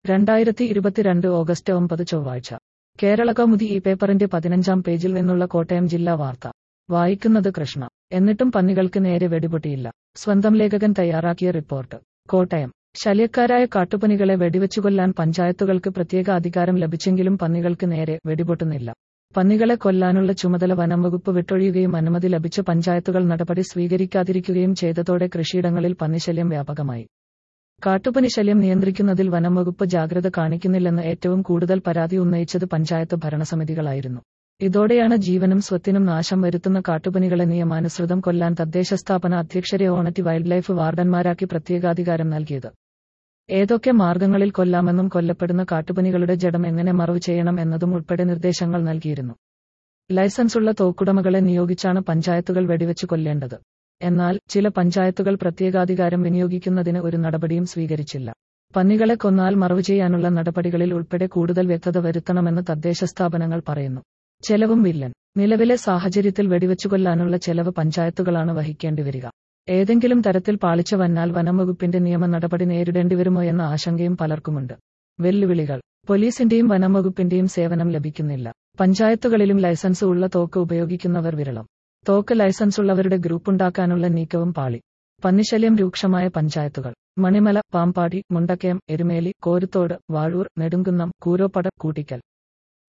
രണ്ടായിരത്തി ഇരുപത്തിരണ്ട് ഓഗസ്റ്റ് ഒമ്പത് ചൊവ്വാഴ്ച കേരള കൗമുദി ഈ പേപ്പറിന്റെ പതിനഞ്ചാം പേജിൽ നിന്നുള്ള കോട്ടയം ജില്ലാ വാർത്ത വായിക്കുന്നത് കൃഷ്ണ എന്നിട്ടും പന്നികൾക്ക് നേരെ വെടിപൊട്ടിയില്ല സ്വന്തം ലേഖകൻ തയ്യാറാക്കിയ റിപ്പോർട്ട് കോട്ടയം ശല്യക്കാരായ കാട്ടുപന്നികളെ വെടിവെച്ചുകൊല്ലാൻ പഞ്ചായത്തുകൾക്ക് പ്രത്യേക അധികാരം ലഭിച്ചെങ്കിലും പന്നികൾക്ക് നേരെ വെടിപൊട്ടുന്നില്ല പന്നികളെ കൊല്ലാനുള്ള ചുമതല വനം വകുപ്പ് വിട്ടൊഴിയുകയും അനുമതി ലഭിച്ച പഞ്ചായത്തുകൾ നടപടി സ്വീകരിക്കാതിരിക്കുകയും ചെയ്തതോടെ കൃഷിയിടങ്ങളിൽ പന്നിശല്യം വ്യാപകമായി കാട്ടുപന്നി ശല്യം നിയന്ത്രിക്കുന്നതിൽ വനം വകുപ്പ് ജാഗ്രത കാണിക്കുന്നില്ലെന്ന് ഏറ്റവും കൂടുതൽ പരാതി ഉന്നയിച്ചത് പഞ്ചായത്ത് ഭരണസമിതികളായിരുന്നു ഇതോടെയാണ് ജീവനും സ്വത്തിനും നാശം വരുത്തുന്ന കാട്ടുപനികളെ നിയമാനുസൃതം കൊല്ലാൻ തദ്ദേശ സ്ഥാപന അധ്യക്ഷരെ ഓണറ്റി വൈൽഡ് ലൈഫ് വാർഡന്മാരാക്കി പ്രത്യേകാധികാരം നൽകിയത് ഏതൊക്കെ മാർഗങ്ങളിൽ കൊല്ലാമെന്നും കൊല്ലപ്പെടുന്ന കാട്ടുപനികളുടെ ജഡം എങ്ങനെ മറവ് ചെയ്യണം എന്നതും ഉൾപ്പെടെ നിർദ്ദേശങ്ങൾ നൽകിയിരുന്നു ലൈസൻസുള്ള തോക്കുടമകളെ നിയോഗിച്ചാണ് പഞ്ചായത്തുകൾ വെടിവെച്ച് കൊല്ലേണ്ടത് എന്നാൽ ചില പഞ്ചായത്തുകൾ പ്രത്യേകാധികാരം വിനിയോഗിക്കുന്നതിന് ഒരു നടപടിയും സ്വീകരിച്ചില്ല പന്നികളെ കൊന്നാൽ മറവ് ചെയ്യാനുള്ള നടപടികളിൽ ഉൾപ്പെടെ കൂടുതൽ വ്യക്തത വരുത്തണമെന്ന് തദ്ദേശ സ്ഥാപനങ്ങൾ പറയുന്നു ചെലവും വില്ലൻ നിലവിലെ സാഹചര്യത്തിൽ വെടിവെച്ചുകൊല്ലാനുള്ള ചെലവ് പഞ്ചായത്തുകളാണ് വഹിക്കേണ്ടി വരിക ഏതെങ്കിലും തരത്തിൽ പാളിച്ച വന്നാൽ വനംവകുപ്പിന്റെ നിയമ നടപടി നേരിടേണ്ടിവരുമോ എന്ന ആശങ്കയും പലർക്കുമുണ്ട് വെല്ലുവിളികൾ പോലീസിന്റെയും വനംവകുപ്പിന്റെയും സേവനം ലഭിക്കുന്നില്ല പഞ്ചായത്തുകളിലും ലൈസൻസ് ഉള്ള തോക്ക് ഉപയോഗിക്കുന്നവർ വിരളം തോക്ക് ലൈസൻസ് ഉള്ളവരുടെ ഗ്രൂപ്പുണ്ടാക്കാനുള്ള നീക്കവും പാളി പന്നിശല്യം രൂക്ഷമായ പഞ്ചായത്തുകൾ മണിമല പാമ്പാടി മുണ്ടക്കയം എരുമേലി കോരുത്തോട് വാഴൂർ നെടുങ്കുന്നം കൂരോപ്പട കൂട്ടിക്കൽ